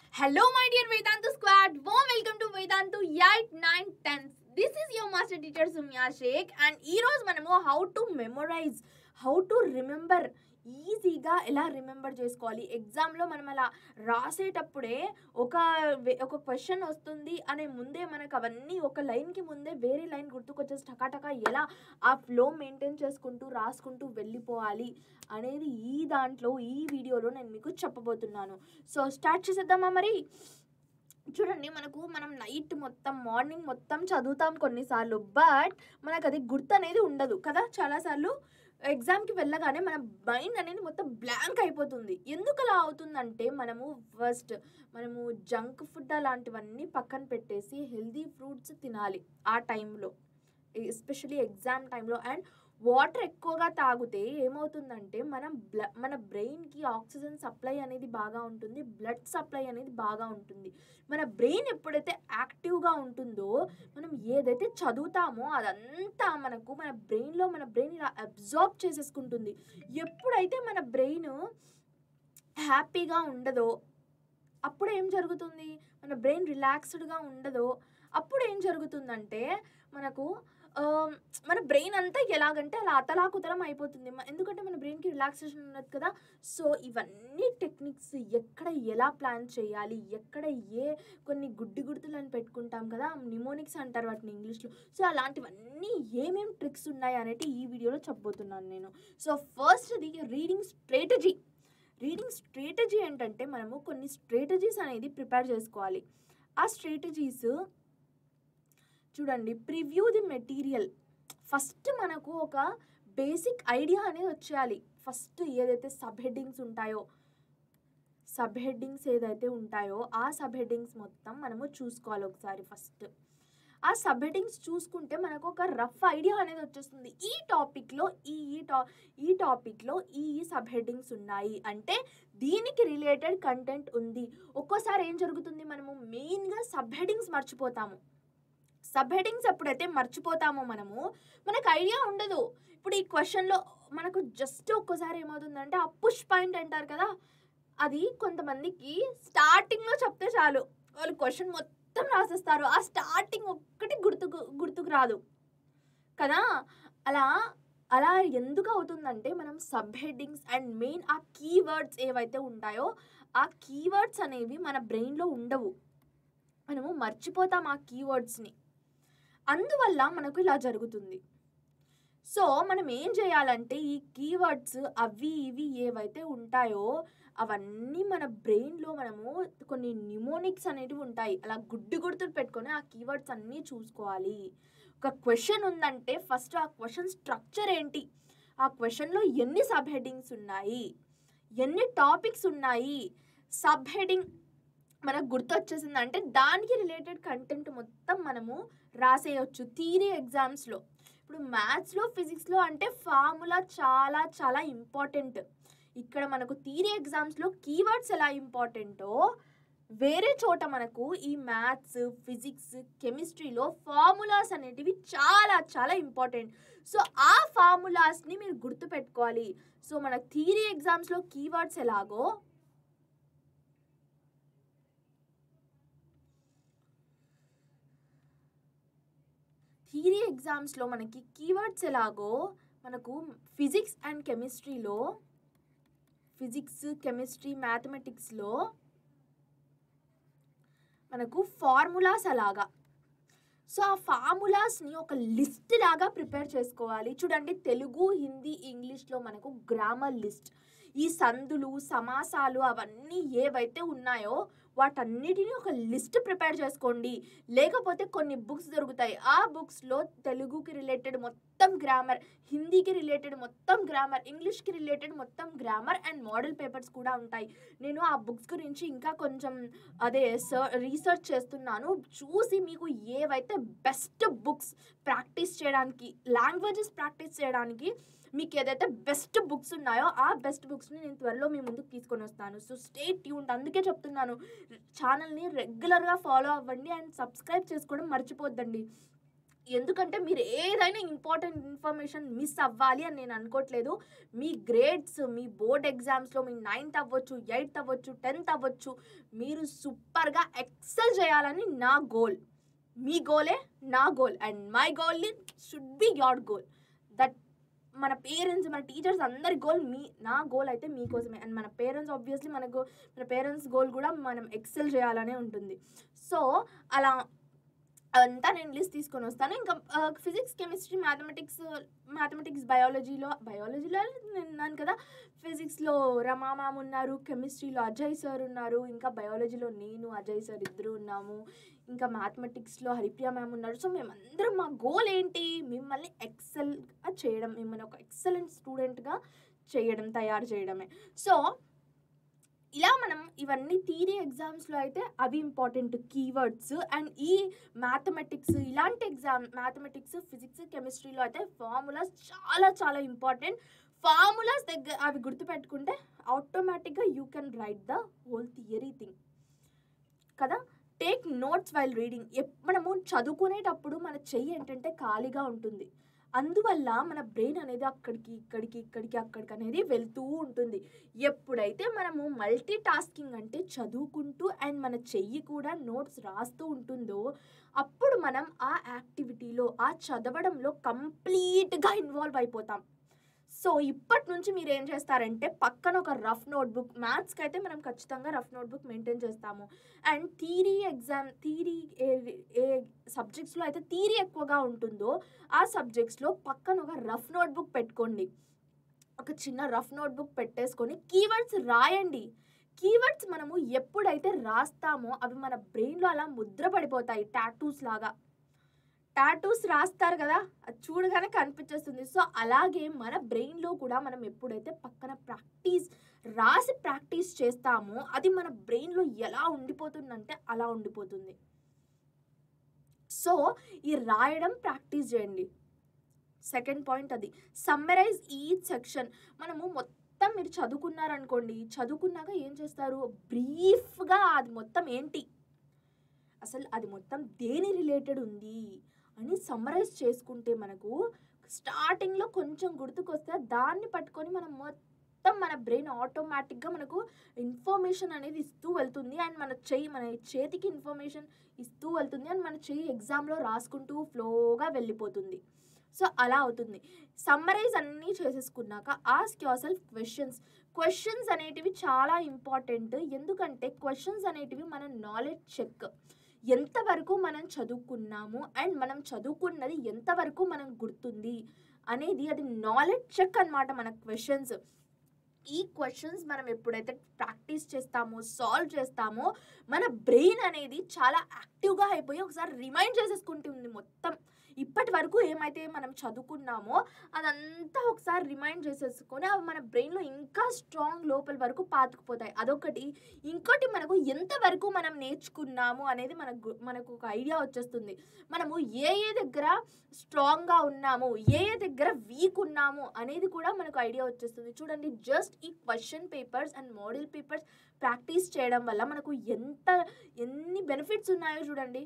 Hello, my dear Vedantu squad. Warm welcome to Vedantu 8, 9, 10. This is your master teacher Sumya Sheikh and ఈ రోజు మనము how to memorize how to remember ఈజీగా ఎలా remember చేసుకోవాలి ఎగ్జామ్లో మనం అలా రాసేటప్పుడే ఒక వే- ఒక క్వశ్చన్ వస్తుంది అనే ముందే మనకు అవన్నీ ఒక లైన్కి ముందే వేరే లైన్ గుర్తుకొచ్చేసి టకాటకా ఎలా ఆ ఫ్లో మెయింటైన్ చేసుకుంటూ రాసుకుంటూ వెళ్ళిపోవాలి అనేది ఈ దాంట్లో ఈ వీడియోలో నేను మీకు చెప్పబోతున్నాను సో స్టార్ట్ చేసేద్దామా మరి చూడండి మనకు మనం నైట్ మొత్తం మార్నింగ్ మొత్తం చదువుతాం కొన్నిసార్లు బట్ మనకు అది గుర్తు అనేది ఉండదు కదా చాలాసార్లు ఎగ్జామ్కి వెళ్ళగానే మన మైండ్ అనేది మొత్తం బ్లాంక్ అయిపోతుంది ఎందుకు అలా అవుతుందంటే మనము ఫస్ట్ మనము జంక్ ఫుడ్ అలాంటివన్నీ పక్కన పెట్టేసి హెల్దీ ఫ్రూట్స్ తినాలి ఆ టైంలో ఎస్పెషలీ ఎగ్జామ్ టైంలో అండ్ వాటర్ ఎక్కువగా తాగితే ఏమవుతుందంటే మనం బ్ల మన బ్రెయిన్కి ఆక్సిజన్ సప్లై అనేది బాగా ఉంటుంది బ్లడ్ సప్లై అనేది బాగా ఉంటుంది మన బ్రెయిన్ ఎప్పుడైతే యాక్టివ్గా ఉంటుందో మనం ఏదైతే చదువుతామో అదంతా మనకు మన బ్రెయిన్లో మన బ్రెయిన్ ఇలా అబ్జార్బ్ చేసేసుకుంటుంది ఎప్పుడైతే మన బ్రెయిన్ హ్యాపీగా ఉండదో అప్పుడు ఏం జరుగుతుంది మన బ్రెయిన్ రిలాక్స్డ్గా ఉండదో అప్పుడు ఏం జరుగుతుందంటే మనకు ఆ, మన బ్రెయిన్ అంతా ఎలాగంటే అలా అతలాకుతలం అయిపోతుంది మ- ఎందుకంటే మన బ్రెయిన్కి రిలాక్సేషన్ ఉన్నది కదా సో ఇవన్నీ టెక్నిక్స్ ఎక్కడ ఎలా ప్లాన్ చేయాలి ఎక్కడ ఏ కొన్ని గుడ్డి గుర్తులను పెట్టుకుంటాం కదా నిమోనిక్స్ అంటారు వాటిని ఇంగ్లీష్లో సో అలాంటివన్నీ ఏమేం ట్రిక్స్ ఉన్నాయి అనేటి ఈ వీడియోలో చెప్పబోతున్నాను నేను సో ఫస్ట్ది రీడింగ్ స్ట్రాటజీ రీడింగ్ స్ట్రాటజీ ఏంటంటే మనము కొన్ని స్ట్రాటజీస్ అనేది ప్రిపేర్ చేసుకోవాలి ఆ స్ట్రాటజీస్ చూడండి ప్రివ్యూ ది మెటీరియల్ ఫస్ట్ మనకు ఒక బేసిక్ ఐడియా అనేది వచ్చేయాలి ఫస్ట్ ఏదైతే సబ్ హెడ్డింగ్స్ ఉంటాయో సబ్ హెడ్డింగ్స్ ఏదైతే ఉంటాయో ఆ సబ్ హెడ్డింగ్స్ మొత్తం మనము చూసుకోవాలి ఒకసారి ఫస్ట్ ఆ సబ్ హెడ్డింగ్స్ చూసుకుంటే మనకు ఒక రఫ్ ఐడియా అనేది వచ్చేస్తుంది ఈ టాపిక్లో ఈ ఈ టా ఈ టాపిక్లో ఈ ఈ సబ్ హెడ్డింగ్స్ ఉన్నాయి అంటే దీనికి రిలేటెడ్ కంటెంట్ ఉంది ఒక్కోసారి ఏం జరుగుతుంది మనము మెయిన్గా సబ్ హెడ్డింగ్స్ మర్చిపోతాము సబ్ హెడ్డింగ్స్ ఎప్పుడైతే మర్చిపోతామో మనము మనకు ఐడియా ఉండదు ఇప్పుడు ఈ క్వశ్చన్లో మనకు జస్ట్ ఒక్కోసారి ఏమవుతుందంటే ఆ పుష్ పాయింట్ అంటారు కదా అది కొంతమందికి స్టార్టింగ్లో చెప్తే చాలు వాళ్ళు క్వశ్చన్ మొత్తం రాసేస్తారు ఆ స్టార్టింగ్ ఒక్కటి గుర్తుకు గుర్తుకు రాదు కదా అలా అలా ఎందుకు అవుతుందంటే మనం సబ్ హెడ్డింగ్స్ అండ్ మెయిన్ ఆ కీవర్డ్స్ ఏవైతే ఉంటాయో ఆ కీవర్డ్స్ అనేవి మన బ్రెయిన్లో ఉండవు మనము మర్చిపోతాం ఆ కీవర్డ్స్ని అందువల్ల మనకు ఇలా జరుగుతుంది సో మనం ఏం చేయాలంటే ఈ కీవర్డ్స్ అవి ఇవి ఏవైతే ఉంటాయో అవన్నీ మన బ్రెయిన్లో మనము కొన్ని నిమోనిక్స్ అనేటివి ఉంటాయి అలా గుడ్డు గుర్తులు పెట్టుకొని ఆ కీవర్డ్స్ అన్నీ చూసుకోవాలి ఒక క్వశ్చన్ ఉందంటే ఫస్ట్ ఆ క్వశ్చన్ స్ట్రక్చర్ ఏంటి ఆ క్వశ్చన్లో ఎన్ని సబ్ హెడ్డింగ్స్ ఉన్నాయి ఎన్ని టాపిక్స్ ఉన్నాయి సబ్ హెడ్డింగ్ మనకు గుర్తొచ్చేసింది అంటే దానికి రిలేటెడ్ కంటెంట్ మొత్తం మనము రాసేయచ్చు థీరీ ఎగ్జామ్స్లో ఇప్పుడు మ్యాథ్స్లో ఫిజిక్స్లో అంటే ఫార్ములా చాలా చాలా ఇంపార్టెంట్ ఇక్కడ మనకు థీరీ ఎగ్జామ్స్లో కీవర్డ్స్ ఎలా ఇంపార్టెంటో వేరే చోట మనకు ఈ మ్యాథ్స్ ఫిజిక్స్ కెమిస్ట్రీలో ఫార్ములాస్ అనేటివి చాలా చాలా ఇంపార్టెంట్ సో ఆ ఫార్ములాస్ని మీరు గుర్తుపెట్టుకోవాలి సో మన థీరీ ఎగ్జామ్స్లో కీవర్డ్స్ ఎలాగో థియరీ ఎగ్జామ్స్లో మనకి కీవర్డ్స్ ఎలాగో మనకు ఫిజిక్స్ అండ్ కెమిస్ట్రీలో ఫిజిక్స్ కెమిస్ట్రీ మ్యాథమెటిక్స్లో మనకు ఫార్ములాస్ అలాగా సో ఆ ఫార్ములాస్ని ఒక లిస్ట్ లాగా ప్రిపేర్ చేసుకోవాలి చూడండి తెలుగు హిందీ ఇంగ్లీష్లో మనకు గ్రామర్ లిస్ట్ ఈ సందులు సమాసాలు అవన్నీ ఏవైతే ఉన్నాయో వాటన్నిటిని ఒక లిస్ట్ ప్రిపేర్ చేసుకోండి లేకపోతే కొన్ని బుక్స్ దొరుకుతాయి ఆ బుక్స్లో తెలుగుకి రిలేటెడ్ మొత్తం గ్రామర్ హిందీకి రిలేటెడ్ మొత్తం గ్రామర్ ఇంగ్లీష్కి రిలేటెడ్ మొత్తం గ్రామర్ అండ్ మోడల్ పేపర్స్ కూడా ఉంటాయి నేను ఆ బుక్స్ గురించి ఇంకా కొంచెం అదే రీసెర్చ్ చేస్తున్నాను చూసి మీకు ఏవైతే బెస్ట్ బుక్స్ ప్రాక్టీస్ చేయడానికి లాంగ్వేజెస్ ప్రాక్టీస్ చేయడానికి మీకు ఏదైతే బెస్ట్ బుక్స్ ఉన్నాయో ఆ బెస్ట్ బుక్స్ని నేను త్వరలో మీ ముందుకు తీసుకొని వస్తాను సో స్టే ట్యూన్ అందుకే చెప్తున్నాను ఛానల్ని రెగ్యులర్గా ఫాలో అవ్వండి అండ్ సబ్స్క్రైబ్ చేసుకోవడం మర్చిపోద్దండి ఎందుకంటే మీరు ఏదైనా ఇంపార్టెంట్ ఇన్ఫర్మేషన్ మిస్ అవ్వాలి అని నేను అనుకోవట్లేదు మీ గ్రేడ్స్ మీ బోర్డ్ ఎగ్జామ్స్లో మీ నైన్త్ అవ్వచ్చు ఎయిత్ అవ్వచ్చు టెన్త్ అవ్వచ్చు మీరు సూపర్గా ఎక్సెల్ చేయాలని నా గోల్ మీ గోలే నా goal and my goal should be your goal that మన పేరెంట్స్ మన టీచర్స్ అందరి గోల్ మీ నా గోల్ అయితే మీకోసమే అండ్ మన పేరెంట్స్ ఆబ్వియస్లీ మన గో మన పేరెంట్స్ గోల్ కూడా మనం ఎక్సెల్ చేయాలనే ఉంటుంది సో అలా అంతా నేను లిస్ట్ తీసుకొని వస్తాను ఇంకా ఫిజిక్స్ కెమిస్ట్రీ మ్యాథమెటిక్స్ మ్యాథమెటిక్స్ బయాలజీలో బయాలజీలో నేను ఉన్నాను కదా ఫిజిక్స్లో రమా మ్యామ్ ఉన్నారు కెమిస్ట్రీలో అజయ్ సార్ ఉన్నారు ఇంకా బయాలజీలో నేను అజయ్ సార్ ఇద్దరు ఉన్నాము ఇంకా మ్యాథమెటిక్స్లో హరిప్రియ మ్యామ్ ఉన్నారు సో మేమందరం మా గోల్ ఏంటి మిమ్మల్ని ఎక్సెల్గా చేయడం మిమ్మల్ని ఒక ఎక్సలెంట్ స్టూడెంట్గా చేయడం తయారు చేయడమే సో ఇలా మనం ఇవన్నీ థీరీ ఎగ్జామ్స్లో అయితే అవి ఇంపార్టెంట్ కీవర్డ్స్ అండ్ ఈ మ్యాథమెటిక్స్ ఇలాంటి ఎగ్జామ్ మ్యాథమెటిక్స్ ఫిజిక్స్ కెమిస్ట్రీలో అయితే ఫార్ములాస్ చాలా చాలా ఇంపార్టెంట్ ఫార్ములాస్ దగ్గర అవి గుర్తుపెట్టుకుంటే ఆటోమేటిక్గా you can write the whole theory thing కదా టేక్ నోట్స్ వైల్ రీడింగ్ మనము చదువుకునేటప్పుడు మన చెయ్యి ఏంటంటే ఖాళీగా ఉంటుంది అందువల్ల మన బ్రెయిన్ అనేది అక్కడికి ఇక్కడికి ఇక్కడికి అక్కడికి అనేది వెళ్తూ ఉంటుంది ఎప్పుడైతే మనము మల్టీ టాస్కింగ్ అంటే చదువుకుంటూ అండ్ మన చెయ్యి కూడా నోట్స్ రాస్తూ ఉంటుందో అప్పుడు మనం ఆ యాక్టివిటీలో ఆ చదవడంలో కంప్లీట్గా ఇన్వాల్వ్ అయిపోతాం సో ఇప్పటి నుంచి మీరు ఏం చేస్తారంటే పక్కన ఒక రఫ్ నోట్బుక్ మ్యాథ్స్కి అయితే మనం ఖచ్చితంగా రఫ్ నోట్బుక్ మెయింటైన్ చేస్తాము అండ్ థీరీ ఎగ్జామ్ థీరీ ఏ ఏ సబ్జెక్ట్స్లో అయితే థీరీ ఎక్కువగా ఉంటుందో ఆ సబ్జెక్ట్స్లో పక్కన ఒక రఫ్ నోట్బుక్ పెట్టుకోండి ఒక చిన్న రఫ్ నోట్బుక్ పెట్టేసుకొని కీవర్డ్స్ రాయండి కీవర్డ్స్ మనము ఎప్పుడైతే రాస్తామో అవి మన బ్రెయిన్లో అలా ముద్ర పడిపోతాయి టాటూస్ లాగా టాటూస్ రాస్తారు కదా అది చూడగానే కనిపించేస్తుంది సో అలాగే మన బ్రెయిన్లో కూడా మనం ఎప్పుడైతే పక్కన ప్రాక్టీస్ రాసి ప్రాక్టీస్ చేస్తామో అది మన బ్రెయిన్లో ఎలా ఉండిపోతుందంటే అలా ఉండిపోతుంది సో ఈ రాయడం ప్రాక్టీస్ చేయండి సెకండ్ పాయింట్ అది సమ్మరైజ్ ఈచ్ సెక్షన్ మనము మొత్తం మీరు చదువుకున్నారనుకోండి చదువుకున్నాక ఏం చేస్తారు బ్రీఫ్గా అది మొత్తం ఏంటి అసలు అది మొత్తం దేని రిలేటెడ్ ఉంది అని సమ్మరైజ్ చేసుకుంటే మనకు స్టార్టింగ్లో కొంచెం గుర్తుకొస్తే దాన్ని పట్టుకొని మనం మొత్తం మన బ్రెయిన్ ఆటోమేటిక్గా మనకు ఇన్ఫర్మేషన్ అనేది ఇస్తూ వెళ్తుంది అండ్ మన చెయ్యి మన చేతికి ఇన్ఫర్మేషన్ ఇస్తూ వెళ్తుంది అండ్ మన చెయ్యి ఎగ్జామ్లో రాసుకుంటూ ఫ్లోగా వెళ్ళిపోతుంది సో అలా అవుతుంది సమ్మరైజ్ అన్నీ చేసేసుకున్నాక ask yourself questions questions అనేటివి చాలా ఇంపార్టెంట్ ఎందుకంటే క్వశ్చన్స్ అనేటివి మన నాలెడ్జ్ చెక్ ఎంతవరకు మనం చదువుకున్నాము అండ్ మనం చదువుకున్నది ఎంతవరకు మనం గుర్తుంది అనేది అది నాలెడ్జ్ చెక్ అన్నమాట మన క్వశ్చన్స్ ఈ క్వశ్చన్స్ మనం ఎప్పుడైతే ప్రాక్టీస్ చేస్తామో సాల్వ్ చేస్తామో మన బ్రెయిన్ అనేది చాలా యాక్టివ్గా అయిపోయి ఒకసారి రిమైండ్ చేసేసుకుంటుంది మొత్తం ఇప్పటి వరకు ఏమైతే మనం చదువుకున్నామో అదంతా ఒకసారి రిమైండ్ చేసేసుకొని అవి మన బ్రెయిన్లో ఇంకా స్ట్రాంగ్ లోపల వరకు పాతుకుపోతాయి అదొకటి ఇంకోటి మనకు ఎంతవరకు మనం నేర్చుకున్నాము అనేది మనకు మనకు ఒక ఐడియా వచ్చేస్తుంది మనము ఏ ఏ దగ్గర స్ట్రాంగ్గా ఉన్నాము ఏ ఏ దగ్గర వీక్ ఉన్నాము అనేది కూడా మనకు ఐడియా వచ్చేస్తుంది చూడండి జస్ట్ ఈ question papers and model papers practice చేయడం వల్ల మనకు ఎంత ఎన్ని బెనిఫిట్స్ ఉన్నాయో చూడండి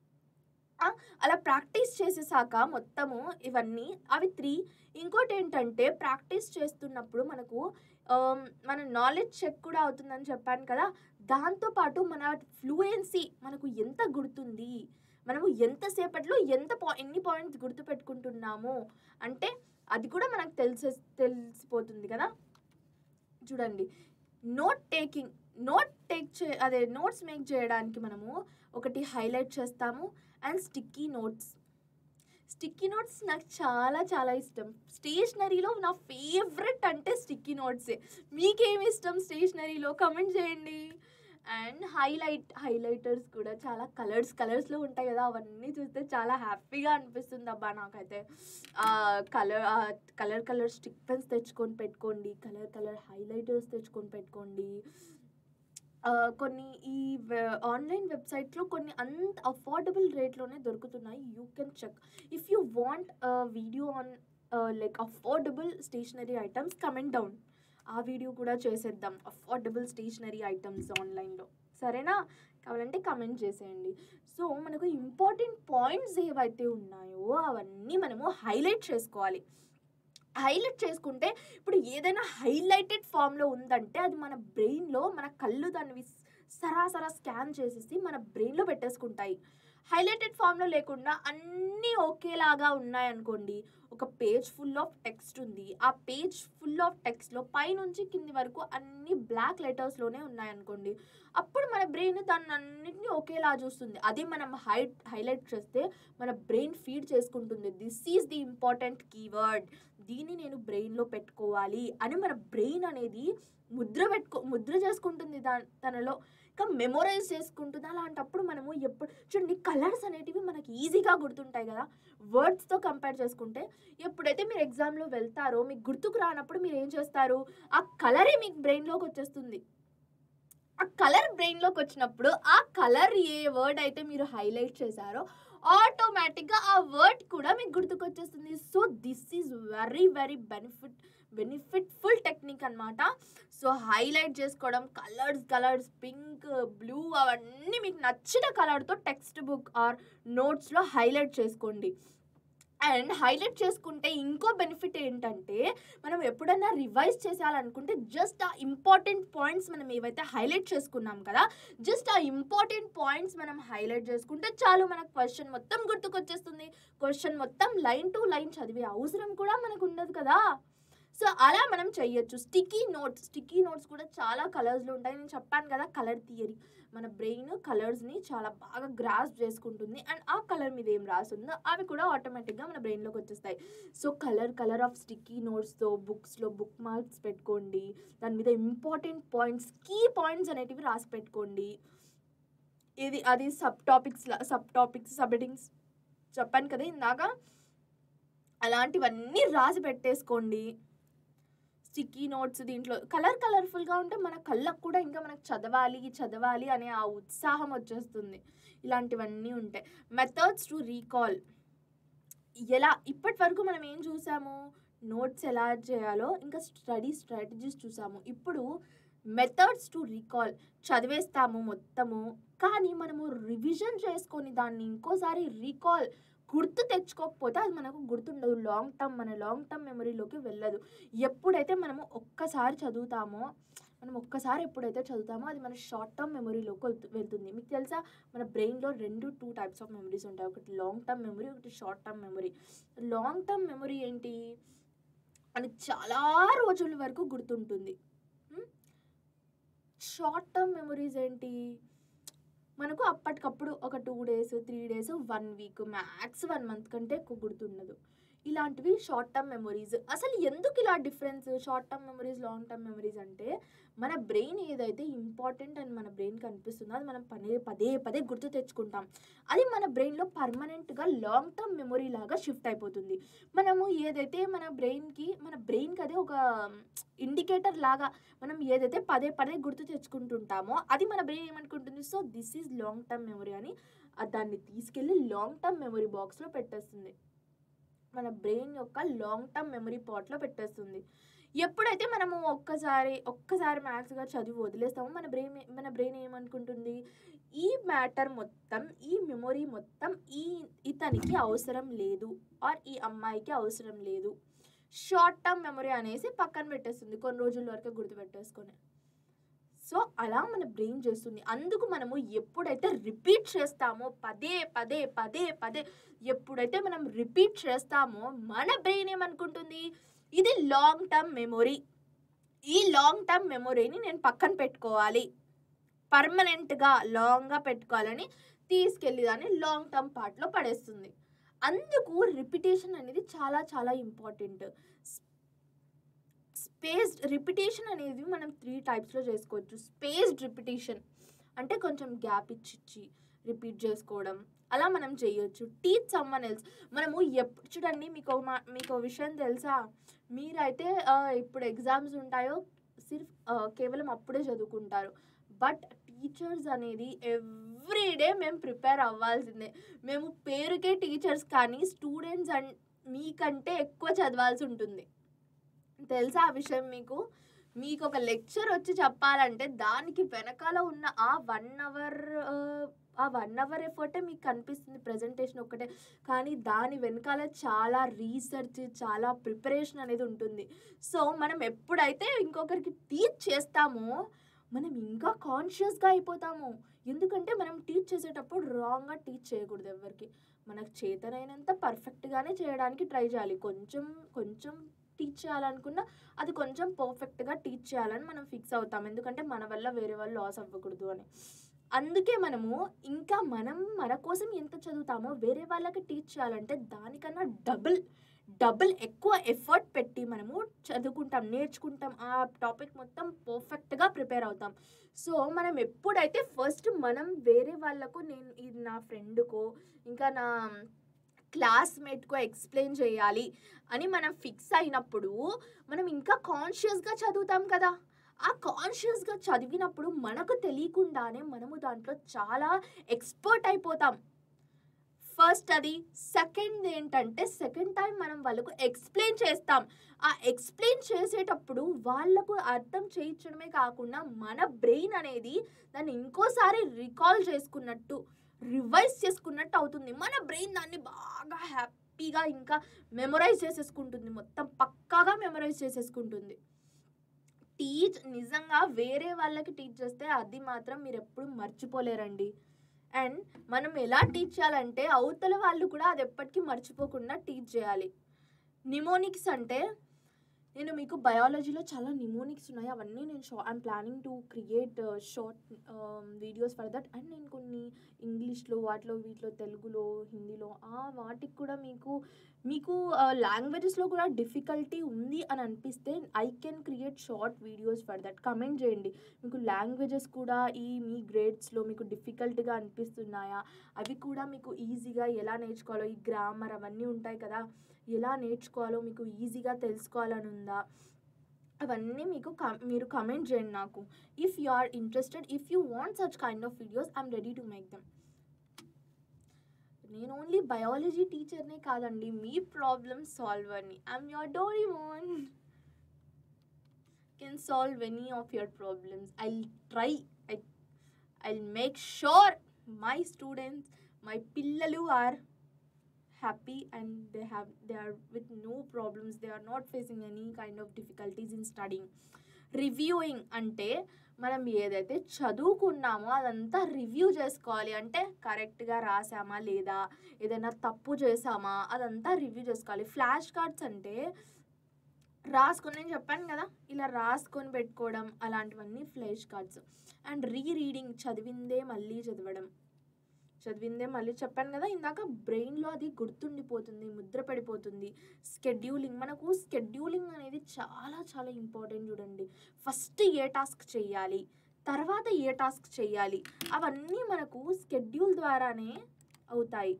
ఆ, అలా ప్రాక్టీస్ చేసేసాక మొత్తము ఇవన్నీ అవి త్రీ ఇంకోటి ఏంటంటే ప్రాక్టీస్ చేస్తున్నప్పుడు మనకు ఆమ్, మన నాలెడ్జ్ చెక్ కూడా అవుతుందని చెప్పాను కదా దాంతోపాటు మన ఫ్లూయెన్సీ మనకు ఎంత గుర్తుంది మనము ఎంతసేపట్లో ఎంత పా ఎన్ని పాయింట్స్ గుర్తుపెట్టుకుంటున్నాము అంటే అది కూడా మనకు తెలిసే తెలిసిపోతుంది కదా చూడండి నోట్ టేకింగ్ నోట్ టేక్ చే అదే నోట్స్ మేక్ చేయడానికి మనము ఒకటి హైలైట్ చేస్తాము and sticky notes sticky notes నాకు చాలా చాలా ఇష్టం స్టేషనరీలో నా ఫేవరెట్ అంటే స్టిక్కీ నోట్సే మీకేమి ఇష్టం స్టేషనరీలో కమెంట్ చేయండి అండ్ హైలైట్ హైలైటర్స్ కూడా చాలా కలర్స్ కలర్స్లో ఉంటాయి కదా అవన్నీ చూస్తే చాలా హ్యాపీగా అనిపిస్తుంది అబ్బా నాకైతే colour colour colour stick pens తెచ్చుకొని పెట్టుకోండి కలర్ కలర్ హైలైటర్స్ తెచ్చుకొని పెట్టుకోండి ఆ, కొన్ని ఈ ఆన్లైన్ వెబ్సైట్లో కొన్ని అంత అఫోర్డబుల్ రేట్లోనే దొరుకుతున్నాయి you can check if you want video on like affordable stationery items comment down ఆ వీడియో కూడా చేసేద్దాం అఫోర్డబుల్ స్టేషనరీ ఐటమ్స్ ఆన్లైన్లో సరేనా కావాలంటే కమెంట్ చేసేయండి సో మనకు ఇంపార్టెంట్ పాయింట్స్ ఏవైతే ఉన్నాయో అవన్నీ మనము హైలైట్ చేసుకోవాలి హైలైట్ చేసుకుంటే ఇప్పుడు ఏదైనా హైలైటెడ్ ఫామ్లో ఉందంటే అది మన బ్రెయిన్లో మన కళ్ళు దాన్ని సరాసరా స్కాన్ చేసేసి మన బ్రెయిన్లో పెట్టేసుకుంటాయి హైలైటెడ్ ఫామ్లో లేకుండా అన్నీ ఒకేలాగా ఉన్నాయనుకోండి ఒక పేజ్ ఫుల్ ఆఫ్ టెక్స్ట్ ఉంది ఆ పేజ్ ఫుల్ ఆఫ్ టెక్స్ట్లో పైనుంచి కింది వరకు అన్ని బ్లాక్ లెటర్స్లోనే ఉన్నాయనుకోండి అప్పుడు మన బ్రెయిన్ దాన్ని అన్నింటినీ ఒకేలా చూస్తుంది అదే మనం హై హైలైట్ చేస్తే మన బ్రెయిన్ ఫీడ్ చేసుకుంటుంది this is the important keyword దీన్ని నేను బ్రెయిన్లో పెట్టుకోవాలి అని మన బ్రెయిన్ అనేది ముద్ర పెట్టుకో ముద్ర చేసుకుంటుంది దా తనలో ఇంకా మెమొరైజ్ చేసుకుంటుంది అలాంటప్పుడు మనము ఎప్పుడు చూడండి కలర్స్ అనేటివి మనకి ఈజీగా గుర్తుంటాయి కదా వర్డ్స్తో కంపేర్ చేసుకుంటే ఎప్పుడైతే మీరు ఎగ్జామ్లో వెళ్తారో మీకు గుర్తుకు రానప్పుడు మీరు ఏం చేస్తారు ఆ కలరే మీకు బ్రెయిన్లోకి వచ్చేస్తుంది ఆ కలర్ బ్రెయిన్లోకి వచ్చినప్పుడు ఆ కలర్ ఏ వర్డ్ అయితే మీరు హైలైట్ చేశారో ఆటోమేటిక్గా ఆ వర్డ్ కూడా మీకు గుర్తుకొచ్చేస్తుంది so this is very very benefit benefitful technique అనమాట సో హైలైట్ చేసుకోవడం కలర్స్ కలర్స్ పింక్ బ్లూ అవన్నీ మీకు నచ్చిన కలర్తో టెక్స్ట్ బుక్ ఆర్ నోట్స్లో హైలైట్ చేసుకోండి అండ్ హైలైట్ చేసుకుంటే ఇంకో బెనిఫిట్ ఏంటంటే మనం ఎప్పుడన్నా రివైజ్ చేసేయాలనుకుంటే జస్ట్ ఆ ఇంపార్టెంట్ పాయింట్స్ మనం ఏవైతే హైలైట్ చేసుకున్నాం కదా జస్ట్ ఆ ఇంపార్టెంట్ పాయింట్స్ మనం హైలైట్ చేసుకుంటే చాలు మనకు క్వశ్చన్ మొత్తం గుర్తుకొచ్చేస్తుంది క్వశ్చన్ మొత్తం లైన్ టు లైన్ చదివే అవసరం కూడా మనకు ఉండదు కదా సో అలా మనం చెయ్యొచ్చు స్టిక్కీ నోట్స్ స్టిక్కీ నోట్స్ కూడా చాలా కలర్స్లో ఉంటాయి నేను చెప్పాను కదా కలర్ థియరీ మన బ్రెయిన్ కలర్స్ని చాలా బాగా గ్రాస్ చేసుకుంటుంది అండ్ ఆ కలర్ మీద ఏం రాస్తుందో అవి కూడా ఆటోమేటిక్గా మన బ్రెయిన్లోకి వచ్చేస్తాయి so colour colour of sticky నోట్స్తో బుక్స్లో బుక్ మార్క్స్ పెట్టుకోండి దాని మీద ఇంపార్టెంట్ పాయింట్స్ కీ పాయింట్స్ అనేటివి రాసి పెట్టుకోండి ఇది అది subtopics subtopics subheadings చెప్పాను కదా ఇందాక అలాంటివన్నీ రాసి పెట్టేసుకోండి స్టిక్కీ నోట్స్ దీంట్లో కలర్ కలర్ఫుల్గా ఉంటే మన కళ్ళకు కూడా ఇంకా మనకు చదవాలి చదవాలి అనే ఆ ఉత్సాహం వచ్చేస్తుంది ఇలాంటివన్నీ ఉంటాయి మెథడ్స్ టు రీకాల్ ఎలా ఇప్పటి వరకు మనం ఏం చూసాము నోట్స్ ఎలా చేయాలో ఇంకా స్టడీ స్ట్రాటజీస్ చూసాము ఇప్పుడు మెథడ్స్ టు రీకాల్ చదివేస్తాము మొత్తము కానీ మనము రివిజన్ చేసుకొని దాన్ని ఇంకోసారి రీకాల్ గుర్తు తెచ్చుకోకపోతే అది మనకు గుర్తుండదు లాంగ్ టర్మ్ మన లాంగ్ టర్మ్ మెమరీలోకి వెళ్ళదు ఎప్పుడైతే మనము ఒక్కసారి చదువుతామో మనం ఒక్కసారి ఎప్పుడైతే చదువుతామో అది మన షార్ట్ టర్మ్ మెమరీలోకి వెళ్తు- వెళ్తుంది మీకు తెలుసా మన బ్రెయిన్లో రెండు టూ టైప్స్ ఆఫ్ మెమరీస్ ఉంటాయి ఒకటి లాంగ్ టర్మ్ మెమరీ ఒకటి short term memory long term memory ఏంటి మనకి చాలా రోజుల వరకు గుర్తుంటుంది షార్ట్ టర్మ్ మెమరీస్ ఏంటి మనకు అప్పటికప్పుడు ఒక two days three days one week max one month కంటే ఎక్కువ గుర్తుండదు ఇలాంటివి షార్ట్ టర్మ్ మెమరీస్ అసలు ఎందుకు ఇలా difference short term memories long term memories అంటే మన బ్రెయిన్ ఏదైతే ఇంపార్టెంట్ అని మన బ్రెయిన్కి అనిపిస్తుందో అది మనం పదే పదే పదే గుర్తు తెచ్చుకుంటాం అది మన బ్రెయిన్లో పర్మనెంట్గా లాంగ్ టర్మ్ మెమరీ లాగా షిఫ్ట్ అయిపోతుంది మనము ఏదైతే మన బ్రెయిన్కి మన బ్రెయిన్కి అదే ఒక ఇండికేటర్ లాగా మనం ఏదైతే పదే పదే గుర్తు తెచ్చుకుంటుంటామో అది మన బ్రెయిన్ ఏమనుకుంటుంది so this is long term memory అని ఆ దాన్ని తీసుకెళ్ళి లాంగ్ టర్మ్ మెమరీ బాక్స్లో పెట్టేస్తుంది మన బ్రెయిన్ యొక్క లాంగ్ టర్మ్ మెమరీ పాట్లో పెట్టేస్తుంది ఎప్పుడైతే మనము ఒక్కసారి ఒక్కసారి మ్యాథ్స్గా చదివి వదిలేస్తామో మన బ్రెయిన్ మన బ్రెయిన్ ఏమనుకుంటుంది ఈ మ్యాటర్ మొత్తం ఈ మెమొరీ మొత్తం ఈ ఇతనికి అవసరం లేదు ఆర్ ఈ అమ్మాయికి అవసరం లేదు షార్ట్ టర్మ్ మెమరీ అనేసి పక్కన పెట్టేస్తుంది కొన్ని రోజుల వరకు గుర్తుపెట్టేసుకొని సో అలా మన బ్రెయిన్ చేస్తుంది అందుకు మనము ఎప్పుడైతే రిపీట్ చేస్తామో పదే పదే పదే పదే ఎప్పుడైతే మనం రిపీట్ చేస్తామో మన బ్రెయిన్ ఏమనుకుంటుంది ఇది లాంగ్ టర్మ్ మెమొరీ ఈ లాంగ్ టర్మ్ మెమొరీని నేను పక్కన పెట్టుకోవాలి పర్మనెంట్గా లాంగ్గా పెట్టుకోవాలని తీసుకెళ్ళి దాన్ని లాంగ్ టర్మ్ పార్ట్లో పడేస్తుంది అందుకు రిపిటేషన్ అనేది చాలా చాలా ఇంపార్టెంట్ స్పేస్డ్ రిపిటేషన్ అనేది మనం త్రీ టైప్స్లో చేసుకోవచ్చు స్పేస్డ్ రిపిటేషన్ అంటే కొంచెం గ్యాప్ ఇచ్చి ఇచ్చి రిపీట్ చేసుకోవడం అలా మనం చేయొచ్చు టీచ్ సమ్మన్ ఎల్స్ మనము ఎప్పుడు చూడండి మీకు ఒక మా మీకు ఒక విషయం తెలుసా మీరైతే ఆ, ఇప్పుడు ఎగ్జామ్స్ ఉంటాయో సిర్ఫ్ ఆ, కేవలం అప్పుడే చదువుకుంటారు బట్ టీచర్స్ అనేది ఎవ్రీడే మేము ప్రిపేర్ అవ్వాల్సిందే మేము పేరుకే టీచర్స్ కానీ స్టూడెంట్స్ అండ్ మీకంటే ఎక్కువ చదవాల్సి ఉంటుంది తెలుసా ఆ విషయం మీకు మీకు ఒక లెక్చర్ వచ్చి చెప్పాలంటే దానికి వెనకాల ఉన్న ఆ వన్ అవర్ ఆ వన్ అవర్ ఎఫర్టే మీకు కనిపిస్తుంది ప్రజెంటేషన్ ఒక్కటే కానీ దాని వెనకాల చాలా రీసెర్చ్ చాలా ప్రిపరేషన్ అనేది ఉంటుంది సో మనం ఎప్పుడైతే ఇంకొకరికి టీచ్ చేస్తామో మనం ఇంకా కాన్షియస్గా అయిపోతాము ఎందుకంటే మనం టీచ్ చేసేటప్పుడు రాంగ్గా టీచ్ చేయకూడదు ఎవరికి మనకు చేతనైనంత పర్ఫెక్ట్గానే చేయడానికి ట్రై చేయాలి కొంచెం కొంచెం టీచ్ చేయాలనుకున్నా అది కొంచెం పర్ఫెక్ట్గా టీచ్ చేయాలని మనం ఫిక్స్ అవుతాం ఎందుకంటే మన వల్ల వేరే వాళ్ళు లాస్ అవ్వకూడదు అని అందుకే మనము ఇంకా మనం మన కోసం ఎంత చదువుతామో వేరే వాళ్ళకి టీచ్ చేయాలంటే దానికన్నా డబుల్ డబుల్ ఎక్కువ ఎఫర్ట్ పెట్టి మనము చదువుకుంటాం నేర్చుకుంటాం ఆ టాపిక్ మొత్తం పర్ఫెక్ట్గా ప్రిపేర్ అవుతాం సో మనం ఎప్పుడైతే ఫస్ట్ మనం వేరే వాళ్ళకు నేను ఇది నా ఫ్రెండ్కో ఇంకా నా క్లాస్మేట్కో ఎక్స్ప్లెయిన్ చేయాలి అని మనం ఫిక్స్ అయినప్పుడు మనం ఇంకా కాన్షియస్గా చదువుతాం కదా ఆ కాన్షియస్గా చదివినప్పుడు మనకు తెలియకుండానే మనము దాంట్లో చాలా ఎక్స్పర్ట్ అయిపోతాం ఫస్ట్ అది సెకండ్ ఏంటంటే సెకండ్ టైం మనం వాళ్ళకు ఎక్స్ప్లెయిన్ చేస్తాం ఆ ఎక్స్ప్లెయిన్ చేసేటప్పుడు వాళ్ళకు అర్థం చేయించడమే కాకుండా మన బ్రెయిన్ అనేది దాన్ని ఇంకోసారి రికాల్ చేసుకున్నట్టు రివైజ్ చేసుకున్నట్టు అవుతుంది మన బ్రెయిన్ దాన్ని బాగా హ్యాపీగా ఇంకా మెమొరైజ్ చేసేసుకుంటుంది మొత్తం పక్కాగా మెమొరైజ్ చేసేసుకుంటుంది టీచ్ నిజంగా వేరే వాళ్ళకి టీచ్ చేస్తే అది మాత్రం మీరు ఎప్పుడు మర్చిపోలేరండి అండ్ మనం ఎలా టీచ్ చేయాలంటే అవతల వాళ్ళు కూడా అది ఎప్పటికీ మర్చిపోకుండా టీచ్ చేయాలి నిమోనిక్స్ అంటే నేను మీకు బయాలజీలో చాలా నిమోనిక్స్ ఉన్నాయి అవన్నీ నేను షా I'm planning to create short videos for that and నేను కొన్ని ఇంగ్లీష్లో వాటిలో వీటిలో తెలుగులో హిందీలో ఆ వాటికి కూడా మీకు మీకు లాంగ్వేజెస్లో కూడా డిఫికల్టీ ఉంది అని అనిపిస్తే I can create short videos for that comment చేయండి మీకు లాంగ్వేజెస్ కూడా ఈ మీ గ్రేడ్స్లో మీకు డిఫికల్ట్గా అనిపిస్తున్నాయా అవి కూడా మీకు ఈజీగా ఎలా నేర్చుకోవాలో ఈ గ్రామర్ అవన్నీ ఉంటాయి కదా ఎలా నేర్చుకోవాలో మీకు ఈజీగా తెలుసుకోవాలని ఉందా అవన్నీ మీకు కం మీరు కమెంట్ చేయండి నాకు if you are interested if you want such kind of videos I'm ready to make them నేను ఓన్లీ బయాలజీ టీచర్నే కాదండి మీ ప్రాబ్లమ్ సాల్వర్ని I'm your Doraemon can solve any of your problems I try I I make sure my students my పిల్లలు are happy and they have they are with no problems they are not facing any kind of difficulties in studying reviewing అంటే మనం ఏదైతే చదువుకున్నామో అదంతా review చేసుకోవాలి అంటే కరెక్ట్గా రాసామా లేదా ఏదైనా తప్పు చేసామా అదంతా రివ్యూ చేసుకోవాలి ఫ్లాష్ కార్డ్స్ అంటే రాసుకొని నేను చెప్పాను కదా ఇలా రాసుకొని పెట్టుకోవడం అలాంటివన్నీ flash cards and rereading చదివిందే మళ్ళీ చదవడం చదివిందే మళ్ళీ చెప్పాను కదా ఇందాక బ్రెయిన్లో అది గుర్తుండిపోతుంది ముద్ర పడిపోతుంది స్కెడ్యూలింగ్ మనకు స్కెడ్యూలింగ్ అనేది చాలా చాలా ఇంపార్టెంట్ చూడండి ఫస్ట్ ఏ టాస్క్ చేయాలి తర్వాత ఏ టాస్క్ చేయాలి అవన్నీ మనకు స్కెడ్యూల్ ద్వారానే అవుతాయి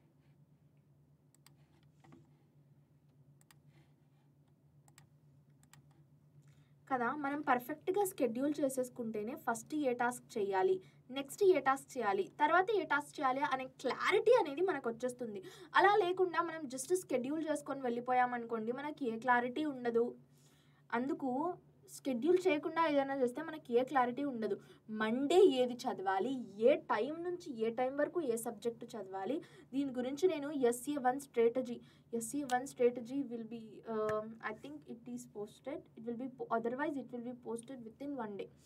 కదా మనం పర్ఫెక్ట్గా స్కెడ్యూల్ చేసేసుకుంటేనే ఫస్ట్ ఏ టాస్క్ చేయాలి నెక్స్ట్ ఏ టాస్క్ చేయాలి తర్వాత ఏ టాస్క్ చేయాలి అనే క్లారిటీ అనేది మనకు వచ్చేస్తుంది అలా లేకుండా మనం జస్ట్ స్కెడ్యూల్ చేసుకొని వెళ్ళిపోయామనుకోండి మనకి ఏ క్లారిటీ ఉండదు అందుకు షెడ్యూల్ చేయకుండా ఏదైనా చేస్తే మనకి ఏ క్లారిటీ ఉండదు మండే ఏది చదవాలి ఏ టైం నుంచి ఏ టైం వరకు ఏ సబ్జెక్టు చదవాలి దీని గురించి నేను SA one strategy SA one strategy will be I think it is posted it will be otherwise it will be posted within one day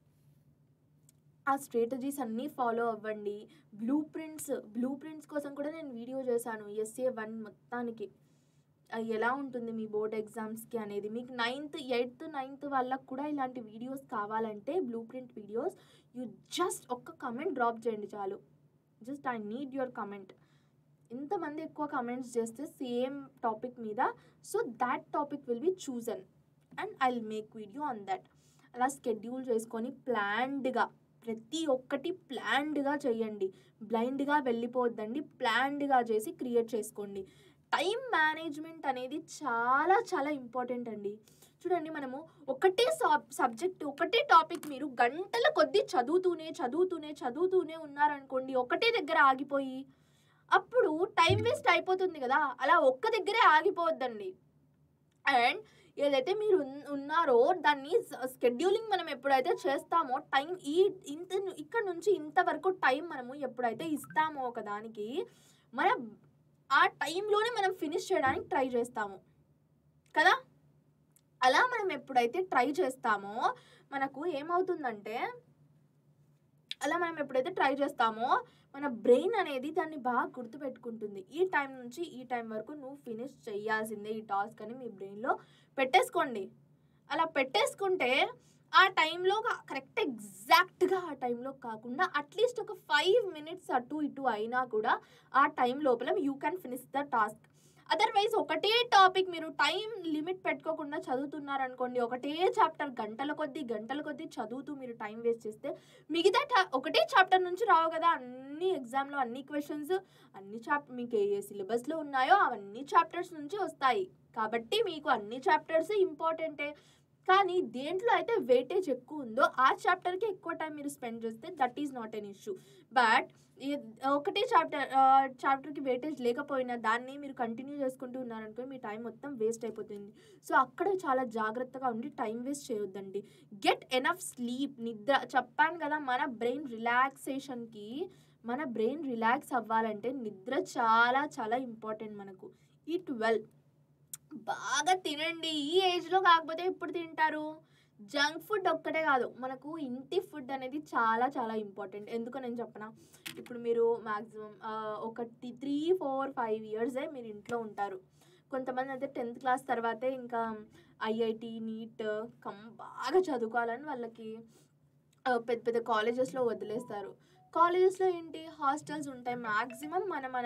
ఆ స్ట్రాటజీస్ అన్నీ ఫాలో అవ్వండి బ్లూ ప్రింట్స్ బ్లూ ప్రింట్స్ కోసం కూడా నేను video చేశాను SA one మొత్తానికి అది ఎలా ఉంటుంది మీ బోర్డ్ ఎగ్జామ్స్కి అనేది మీకు నైన్త్ ఎయిత్ నైన్త్ వాళ్ళకు కూడా ఇలాంటి వీడియోస్ కావాలంటే blueprint videos you just ఒక్క కమెంట్ డ్రాప్ చేయండి చాలు just I need your comment ఇంతమంది ఎక్కువ కమెంట్స్ చేస్తే సేమ్ టాపిక్ మీద so that topic will be chosen and I will make video on that అలా స్కెడ్యూల్ చేసుకొని ప్లాన్డ్గా ప్రతి ఒక్కటి ప్లాన్డ్గా చేయండి బ్లైండ్గా వెళ్ళిపోవద్దండి ప్లాన్డ్గా చేసి క్రియేట్ చేసుకోండి టైం మేనేజ్మెంట్ అనేది చాలా చాలా ఇంపార్టెంట్ అండి చూడండి మనము ఒకటే సబ్ సబ్జెక్ట్ ఒకటే టాపిక్ మీరు గంటల కొద్దీ చదువుతూనే చదువుతూనే చదువుతూనే ఉన్నారనుకోండి ఒకటే దగ్గర ఆగిపోయి అప్పుడు టైం వేస్ట్ అయిపోతుంది కదా అలా ఒక్క దగ్గరే ఆగిపోవద్దండి అండ్ ఏదైతే మీరు ఉన్- ఉన్నారో దాన్ని స్కెడ్యూలింగ్ మనం ఎప్పుడైతే చేస్తామో టైం ఈ ఇంత ఇక్కడ నుంచి ఇంతవరకు టైం మనము ఎప్పుడైతే ఇస్తామో ఒక దానికి మన ఆ టైంలోనే మనం ఫినిష్ చేయడానికి ట్రై చేస్తాము కదా అలా మనం ఎప్పుడైతే ట్రై చేస్తామో మనకు ఏమవుతుందంటే అలా మనం ఎప్పుడైతే ట్రై చేస్తామో మన బ్రెయిన్ అనేది దాన్ని బాగా గుర్తుపెట్టుకుంటుంది ఈ టైం నుంచి ఈ టైం వరకు నువ్వు ఫినిష్ చేయాల్సిందే ఈ టాస్క్ అని మీ బ్రెయిన్లో పెట్టేసుకోండి అలా పెట్టేసుకుంటే ఆ టైంలో కరెక్ట్ ఎగ్జాక్ట్గా ఆ టైంలో కాకుండా అట్లీస్ట్ ఒక ఫైవ్ మినిట్స్ అటు ఇటు అయినా కూడా ఆ టైం లోపల you can finish the task otherwise ఒకటే టాపిక్ మీరు టైం లిమిట్ పెట్టుకోకుండా చదువుతున్నారనుకోండి ఒకటే చాప్టర్ గంటల కొద్దీ గంటల కొద్దీ చదువుతూ మీరు టైం వేస్ట్ చేస్తే మిగతా ta- ఒకటే చాప్టర్ నుంచి రావు కదా అన్ని ఎగ్జామ్లో అన్ని క్వశ్చన్స్ అన్ని చాప్టర్ మీకు ఏ ఏ సిలబస్లో ఉన్నాయో అవన్నీ చాప్టర్స్ నుంచి వస్తాయి కాబట్టి మీకు అన్ని చాప్టర్స్ ఇంపార్టెంటే కానీ దేంట్లో అయితే వెయిటేజ్ ఎక్కువ ఉందో ఆ చాప్టర్కి ఎక్కువ టైం మీరు స్పెండ్ చేస్తే that is not an issue but ఒకటే చాప్టర్ చాప్టర్కి వెయిటేజ్ లేకపోయినా దాన్ని మీరు కంటిన్యూ చేసుకుంటూ ఉన్నారనుకో మీ టైం మొత్తం వేస్ట్ అయిపోతుంది సో అక్కడ చాలా జాగ్రత్తగా ఉండి టైం వేస్ట్ చేయొద్దండి గెట్ ఎనఫ్ స్లీప్ నిద్ర చెప్పాను కదా మన బ్రెయిన్ రిలాక్సేషన్కి మన బ్రెయిన్ రిలాక్స్ అవ్వాలంటే నిద్ర చాలా చాలా ఇంపార్టెంట్ మనకు ఈట్ వెల్ బాగా తినండి ఈ ఏజ్లో కాకపోతే ఎప్పుడు తింటారు జంక్ ఫుడ్ ఒక్కటే కాదు మనకు ఇంటి ఫుడ్ అనేది చాలా చాలా ఇంపార్టెంట్ ఎందుకో నేను చెప్పనా ఇప్పుడు మీరు మ్యాక్సిమం ఒక త్రీ ఫోర్ ఫైవ్ ఇయర్సే మీరు ఇంట్లో ఉంటారు కొంతమంది అయితే టెన్త్ క్లాస్ తర్వాతే ఇంకా ఐఐటి నీట్ కమ్ బాగా చదువుకోవాలని వాళ్ళకి ఆ, పెద్ద పెద్ద కాలేజెస్లో వదిలేస్తారు కాలేజెస్లో ఏంటి హాస్టల్స్ ఉంటాయి మ్యాక్సిమం మన మన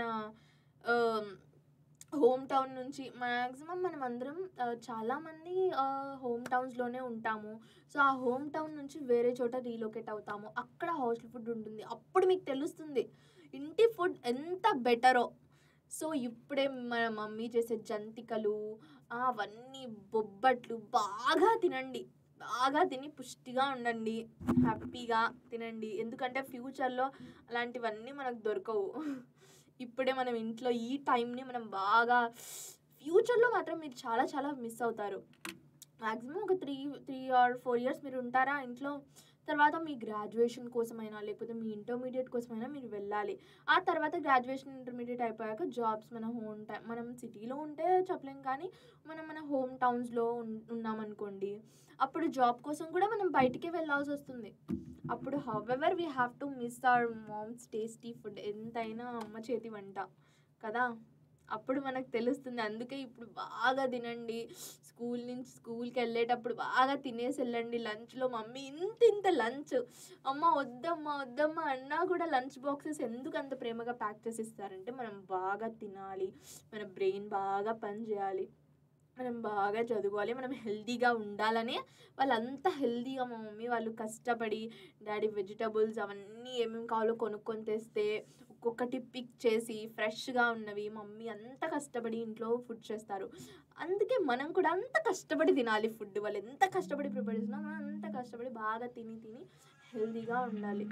హోమ్ టౌన్ నుంచి మ్యాక్సిమం మనం అందరం ఆ, చాలామంది హోమ్ టౌన్స్లోనే ఉంటాము సో ఆ హోమ్ టౌన్ నుంచి వేరే చోట రీలొకేట్ అవుతాము అక్కడ హాస్టల్ ఫుడ్ ఉంటుంది అప్పుడు మీకు తెలుస్తుంది ఇంటి ఫుడ్ ఎంత బెటరో సో ఇప్పుడే మన మమ్మీ చేసే జంతికలు ఆ, అవన్నీ బొబ్బట్లు బాగా తినండి బాగా తిని పుష్టిగా ఉండండి హ్యాపీగా తినండి ఎందుకంటే ఫ్యూచర్లో అలాంటివన్నీ మనకు దొరకవు ఇప్పుడే మనం ఇంట్లో ఈ టైంని మనం బాగా ఫ్యూచర్లో మాత్రం మీరు చాలా చాలా మిస్ అవుతారు మ్యాక్సిమం ఒక three three or four years మీరు ఉంటారా ఇంట్లో తర్వాత మీ గ్రాడ్యుయేషన్ కోసమైనా లేకపోతే మీ ఇంటర్మీడియట్ కోసమైనా మీరు వెళ్ళాలి ఆ తర్వాత గ్రాడ్యుయేషన్ ఇంటర్మీడియట్ అయిపోయాక జాబ్స్ మన హోమ్ టై మనం సిటీలో ఉంటే చెప్పలేం కానీ మనం మన హోమ్ టౌన్స్లో ఉన్నామనుకోండి అప్పుడు జాబ్ కోసం కూడా మనం బయటికే వెళ్ళాల్సి వస్తుంది అప్పుడు however we have to miss our mom's tasty food ఎంతైనా అమ్మ చేతి వంట కదా అప్పుడు మనకు తెలుస్తుంది అందుకే ఇప్పుడు బాగా తినండి స్కూల్ నుంచి స్కూల్కి వెళ్ళేటప్పుడు బాగా తినేసి వెళ్ళండి లంచ్లో మమ్మీ ఇంత ఇంత లంచ్ అమ్మ వద్దమ్మా వద్దమ్మా అన్నా కూడా లంచ్ బాక్సెస్ ఎందుకు అంత ప్రేమగా ప్యాక్ చేసి ఇస్తారంటే మనం బాగా తినాలి మన బ్రెయిన్ బాగా పనిచేయాలి మనం బాగా చదువుకోవాలి మనం హెల్తీగా ఉండాలనే వాళ్ళంతా హెల్తీగా మా మమ్మీ వాళ్ళు కష్టపడి డాడీ వెజిటబుల్స్ అవన్నీ ఏమేమి కావాలో కొనుక్కొని తెస్తే ఒక్కొక్కటి పిక్ చేసి ఫ్రెష్గా ఉన్నవి మమ్మీ అంత కష్టపడి ఇంట్లో ఫుడ్ చేస్తారు అందుకే మనం కూడా అంత కష్టపడి తినాలి ఫుడ్ వాళ్ళు ఎంత కష్టపడి ప్రిపేర్ చేసినా మనం అంత కష్టపడి బాగా తిని తిని హెల్తీగా ఉండాలి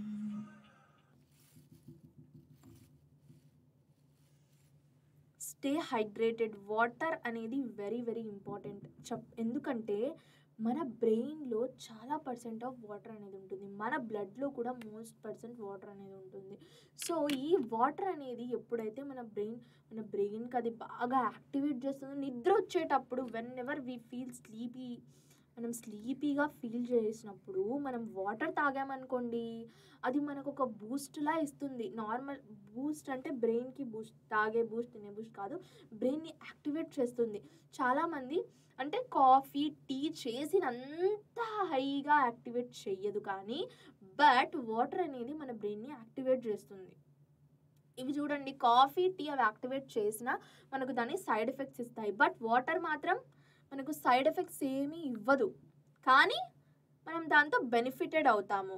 స్టే హైడ్రేటెడ్ వాటర్ అనేది వెరీ వెరీ ఇంపార్టెంట్ చెప్ ఎందుకంటే మన బ్రెయిన్లో చాలా పర్సెంట్ ఆఫ్ వాటర్ అనేది ఉంటుంది మన బ్లడ్లో కూడా మోస్ట్ పర్సెంట్ వాటర్ అనేది ఉంటుంది సో ఈ వాటర్ అనేది ఎప్పుడైతే మన బ్రెయిన్ మన బ్రెయిన్కి అది బాగా యాక్టివేట్ చేస్తుందో నిద్ర వచ్చేటప్పుడు whenever we feel sleepy మనం స్లీపీగా ఫీల్ చేసినప్పుడు మనం వాటర్ తాగామనుకోండి అది మనకు ఒక బూస్ట్లా ఇస్తుంది నార్మల్ బూస్ట్ అంటే బ్రెయిన్కి బూస్ట్ తాగే బూస్ట్ తినే బూస్ట్ కాదు బ్రెయిన్ని యాక్టివేట్ చేస్తుంది చాలామంది అంటే కాఫీ టీ చేసినంత హైగా యాక్టివేట్ చెయ్యదు కానీ బట్ వాటర్ అనేది మన బ్రెయిన్ని యాక్టివేట్ చేస్తుంది ఇవి చూడండి కాఫీ టీ అవి యాక్టివేట్ చేసినా మనకు దాని సైడ్ ఎఫెక్ట్స్ ఇస్తాయి బట్ వాటర్ మాత్రం మనకు సైడ్ ఎఫెక్ట్స్ ఏమీ ఇవ్వదు కానీ మనం దాంతో బెనిఫిటెడ్ అవుతాము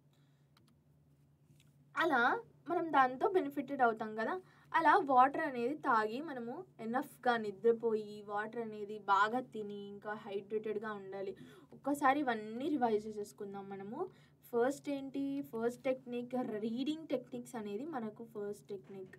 అలా మనం దాంతో బెనిఫిటెడ్ అవుతాం కదా అలా వాటర్ అనేది తాగి మనము ఎనఫ్గా నిద్రపోయి వాటర్ అనేది బాగా తిని ఇంకా హైడ్రేటెడ్గా ఉండాలి ఒక్కసారి ఇవన్నీ రివైజ్ చేసుకుందాం మనము ఫస్ట్ ఏంటి ఫస్ట్ టెక్నిక్ రీడింగ్ టెక్నిక్స్ అనేది మనకు first technique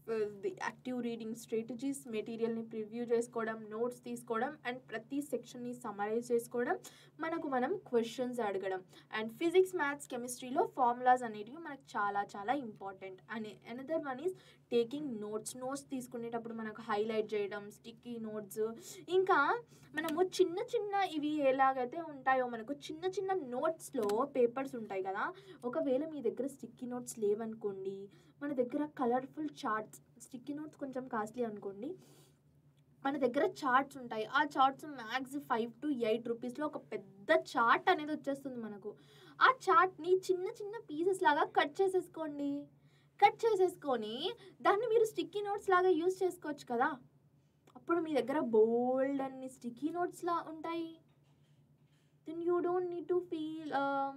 the active reading strategies మెటీరియల్ని ప్రివ్యూ చేసుకోవడం నోట్స్ తీసుకోవడం అండ్ ప్రతి సెక్షన్ని సమరైజ్ చేసుకోవడం మనకు మనం క్వశ్చన్స్ అడగడం అండ్ ఫిజిక్స్ మ్యాథ్స్ కెమిస్ట్రీలో ఫార్ములాస్ అనేటివి మనకు చాలా చాలా ఇంపార్టెంట్ అని another one is taking notes notes తీసుకునేటప్పుడు మనకు హైలైట్ చేయడం స్టిక్కీ నోట్స్ ఇంకా మనము చిన్న చిన్న ఇవి ఎలాగైతే ఉంటాయో మనకు చిన్న చిన్న నోట్స్లో పేపర్స్ ఉంటాయి కదా ఒకవేళ మీ దగ్గర స్టిక్కీ నోట్స్ లేవనుకోండి మన దగ్గర కలర్ఫుల్ చార్ట్స్ స్టిక్కీ నోట్స్ కొంచెం కాస్ట్లీ అనుకోండి మన దగ్గర చార్ట్స్ ఉంటాయి ఆ charts max five to eight రూపీస్లో ఒక పెద్ద చార్ట్ అనేది వచ్చేస్తుంది మనకు ఆ చార్ట్ని చిన్న చిన్న పీసెస్ లాగా కట్ చేసేసుకోండి కట్ చేసేసుకొని దాన్ని మీరు స్టిక్కీ నోట్స్ లాగా యూస్ చేసుకోవచ్చు కదా అప్పుడు మీ దగ్గర బోల్డ్ అన్ని స్టిక్కీ నోట్స్లా ఉంటాయి then you don't need to feel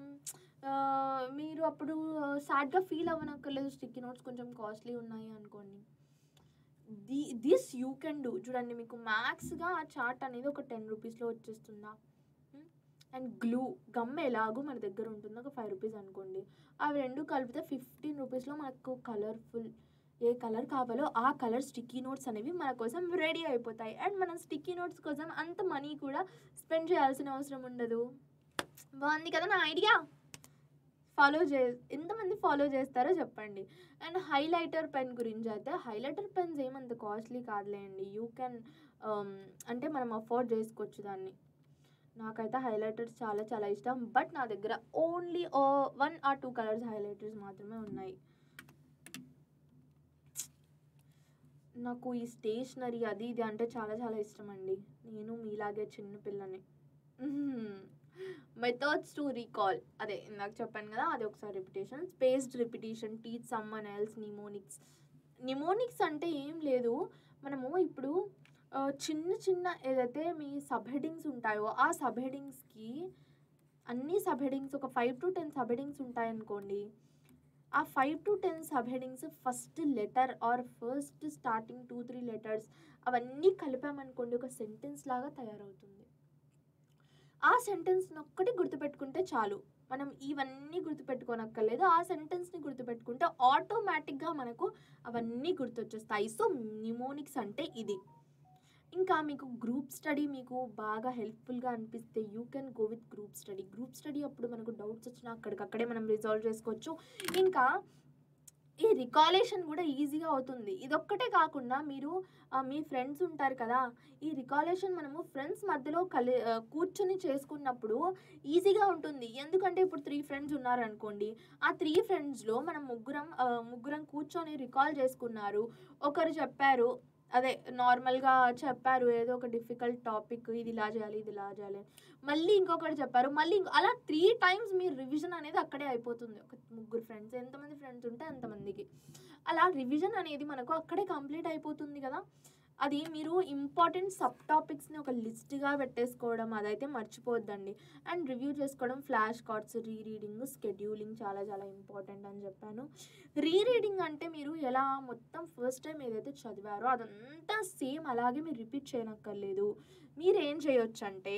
మీరు అప్పుడు సాడ్గా ఫీల్ అవ్వనక్కర్లేదు స్టిక్కీ నోట్స్ కొంచెం కాస్ట్లీ ఉన్నాయి అనుకోండి the this you can do చూడండి మీకు మ్యాక్స్గా ఆ చార్ట్ అనేది ఒక టెన్ రూపీస్లో వచ్చేస్తుందా అండ్ గ్లూ గమ్ ఎలాగో మన దగ్గర ఉంటుంది ఒక ఫైవ్ రూపీస్ అనుకోండి అవి రెండు కలిపితే ఫిఫ్టీన్ రూపీస్లో మనకు కలర్ఫుల్ ఏ కలర్ కావాలో ఆ కలర్ స్టిక్కీ నోట్స్ అనేవి మన కోసం రెడీ అయిపోతాయి అండ్ మనం స్టిక్కీ నోట్స్ కోసం అంత మనీ కూడా స్పెండ్ చేయాల్సిన అవసరం ఉండదు బాగుంది కదా నా ఐడియా ఫాలో చే ఎంతమంది ఫాలో చేస్తారో చెప్పండి అండ్ హైలైటర్ పెన్ గురించి అయితే హైలైటర్ పెన్స్ ఏమంత కాస్ట్లీ కాదులేండి యూ కెన్ అంటే మనం అఫోర్డ్ చేసుకోవచ్చు దాన్ని నాకైతే హైలైటర్స్ చాలా చాలా ఇష్టం బట్ నా దగ్గర only one or two colours highlighters మాత్రమే ఉన్నాయి నాకు ఈ స్టేషనరీ అది ఇది అంటే చాలా చాలా ఇష్టం అండి నేను మీలాగే చిన్న పిల్లని మెథడ్స్ టు రీకాల్ అదే ఇందాక చెప్పాను కదా అది ఒకసారి repetition spaced repetition teach someone else mnemonics mnemonics అంటే ఏం లేదు మనము ఇప్పుడు ఆ, చిన్న చిన్న ఏదైతే మీ సబ్ హెడింగ్స్ ఉంటాయో ఆ సబ్ హెడింగ్స్కి అన్ని సబ్ హెడింగ్స్ ఒక five to ten subheadings ఉంటాయనుకోండి ఆ five to ten subheadings first letter or first starting two three letters అవన్నీ కలిపామనుకోండి ఒక సెంటెన్స్ లాగా తయారవుతుంది ఆ సెంటెన్స్ని ఒక్కటి గుర్తుపెట్టుకుంటే చాలు మనం ఇవన్నీ గుర్తుపెట్టుకోనక్కర్లేదు ఆ సెంటెన్స్ని గుర్తుపెట్టుకుంటే ఆటోమేటిక్గా మనకు అవన్నీ గుర్తొచ్చేస్తాయి సో నిమోనిక్స్ అంటే ఇది ఇంకా మీకు గ్రూప్ స్టడీ మీకు బాగా హెల్ప్ఫుల్గా అనిపిస్తే you can go with group study group study అప్పుడు మనకు డౌట్స్ వచ్చినా అక్కడికక్కడే మనం రిజాల్వ్ చేసుకోవచ్చు ఇంకా ఈ రికాలేషన్ కూడా ఈజీగా అవుతుంది ఇదొక్కటే కాకుండా మీరు ఆ, మీ ఫ్రెండ్స్ ఉంటారు కదా ఈ రికాలేషన్ మనము ఫ్రెండ్స్ మధ్యలో కలి ఆ, కూర్చొని చేసుకున్నప్పుడు ఈజీగా ఉంటుంది ఎందుకంటే ఇప్పుడు త్రీ ఫ్రెండ్స్ ఉన్నారనుకోండి ఆ త్రీ ఫ్రెండ్స్లో మనం ముగ్గురం ఆ, ముగ్గురం కూర్చొని రికాల్ చేసుకున్నారు ఒకరు చెప్పారు అదే నార్మల్గా చెప్పారు ఏదో ఒక డిఫికల్ట్ టాపిక్ ఇది ఇలా చేయాలి ఇది ఇలా చేయాలి మళ్ళీ ఇంకొకటి చెప్పారు మళ్ళీ ఇంకో అలా త్రీ టైమ్స్ మీ రివిజన్ అనేది అక్కడే అయిపోతుంది ఒక ముగ్గురు ఫ్రెండ్స్ ఎంతమంది ఫ్రెండ్స్ ఉంటే అంతమందికి అలా రివిజన్ అనేది మనకు అక్కడే కంప్లీట్ అయిపోతుంది కదా అది మీరు ఇంపార్టెంట్ సబ్ టాపిక్స్ని ఒక లిస్ట్గా పెట్టేసుకోవడం అదైతే మర్చిపోవద్దండి అండ్ రివ్యూ చేసుకోవడం flash cards rereading scheduling చాలా చాలా ఇంపార్టెంట్ అని చెప్పాను రీ రీడింగ్ అంటే మీరు ఎలా మొత్తం ఫస్ట్ టైం ఏదైతే చదివారో అదంతా సేమ్ అలాగే మీరు రిపీట్ చేయనక్కర్లేదు మీరు ఏం చేయొచ్చు అంటే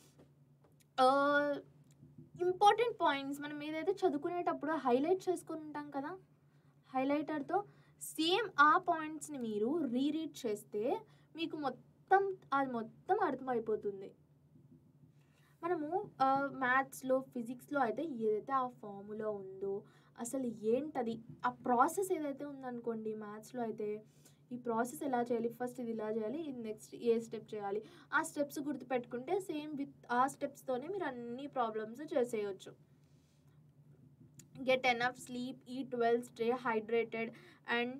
ఇంపార్టెంట్ పాయింట్స్ మనం ఏదైతే చదువుకునేటప్పుడు హైలైట్ చేసుకుని ఉంటాం కదా హైలైటర్తో సేమ్ ఆ పాయింట్స్ని మీరు రీరీడ్ చేస్తే మీకు మొత్తం అది మొత్తం అర్థమైపోతుంది మనము మ్యాథ్స్లో ఫిజిక్స్లో అయితే ఏదైతే ఆ ఫార్ములా ఉందో అసలు ఏంటది ఆ ప్రాసెస్ ఏదైతే ఉందనుకోండి మ్యాథ్స్లో అయితే ఈ ప్రాసెస్ ఎలా చేయాలి ఫస్ట్ ఇది ఇలా చేయాలి ఇది నెక్స్ట్ ఏ స్టెప్ చేయాలి ఆ స్టెప్స్ గుర్తుపెట్టుకుంటే సేమ్ విత్ ఆ స్టెప్స్తోనే మీరు అన్ని ప్రాబ్లమ్స్ చేసేయచ్చు get enough sleep eat well stay hydrated and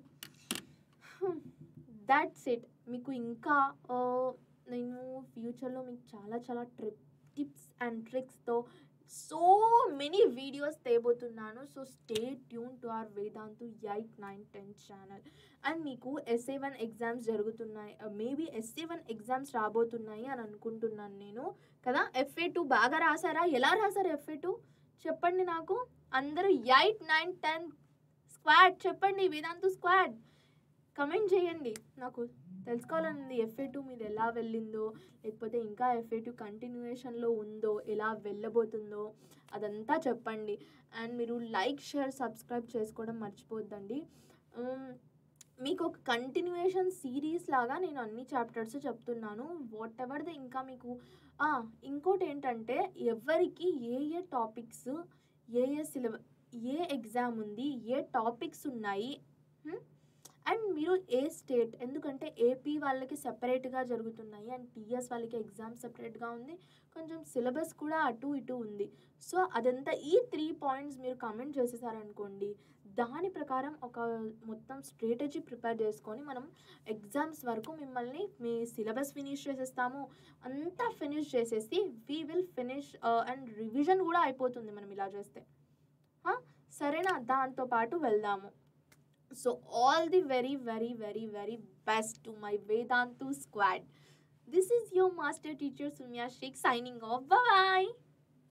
that's it మీకు ఇంకా ఆ, నేను ఫ్యూచర్లో మీకు చాలా చాలా ట్రిప్ టిప్స్ అండ్ ట్రిక్స్తో సో మెనీ వీడియోస్ తేబోతున్నాను so stay tune to our Vedantu eight nine ten channel and మీకు ఎస్ఏ వన్ ఎగ్జామ్స్ జరుగుతున్నాయి మేబీ ఎస్ఏ వన్ ఎగ్జామ్స్ రాబోతున్నాయి అని అనుకుంటున్నాను నేను కదా ఎఫ్ఏ టూ బాగా రాసారా ఎలా రాసారు ఎఫ్ఏ టూ చెప్పండి నాకు అందరూ ఎయిట్ నైన్ టెన్ స్క్వాడ్ చెప్పండి వేదాంతు స్క్వాడ్ కమెంట్ చేయండి నాకు తెలుసుకోవాలనుంది ఎఫ్ఏ టూ మీద ఎలా వెళ్ళిందో లేకపోతే ఇంకా ఎఫ్ఏ టూ కంటిన్యూయేషన్లో ఉందో ఎలా వెళ్ళబోతుందో అదంతా చెప్పండి అండ్ మీరు లైక్ షేర్ సబ్స్క్రైబ్ చేసుకోవడం మర్చిపోద్దండి ఉమ్, మీకు ఒక కంటిన్యూయేషన్ సిరీస్ లాగా నేను అన్ని చాప్టర్స్ చెప్తున్నాను వాట్ ఎవర్ ద ఇంకా మీకు ఆ, ఇంకోటి ఏంటంటే ఎవరికి ఏ ఏ టాపిక్స్ ఏ ఏ సిలబ ఏ ఎగ్జామ్ ఉంది ఏ టాపిక్స్ ఉన్నాయి అండ్ మీరు ఏ స్టేట్ ఎందుకంటే ఏపీ వాళ్ళకి సెపరేట్గా జరుగుతున్నాయి అండ్ టీఎస్ వాళ్ళకి ఎగ్జామ్ సెపరేట్గా ఉంది కొంచెం సిలబస్ కూడా అటు ఇటు ఉంది సో అదంతా ఈ త్రీ పాయింట్స్ మీరు కమెంట్ చేసేసారనుకోండి దాని ప్రకారం ఒక మొత్తం స్ట్రాటజీ ప్రిపేర్ చేసుకొని మనం ఎగ్జామ్స్ వరకు మిమ్మల్ని మీ సిలబస్ ఫినిష్ చేసేస్తాము అంతా ఫినిష్ చేసేసి we will finish and revision కూడా అయిపోతుంది మనం ఇలా చేస్తే ఆ, సరేనా దాంతో పాటు వెళ్దాము so all the very very very very best to my Vedantu squad this is your master teacher Sumya Shaikh signing off bye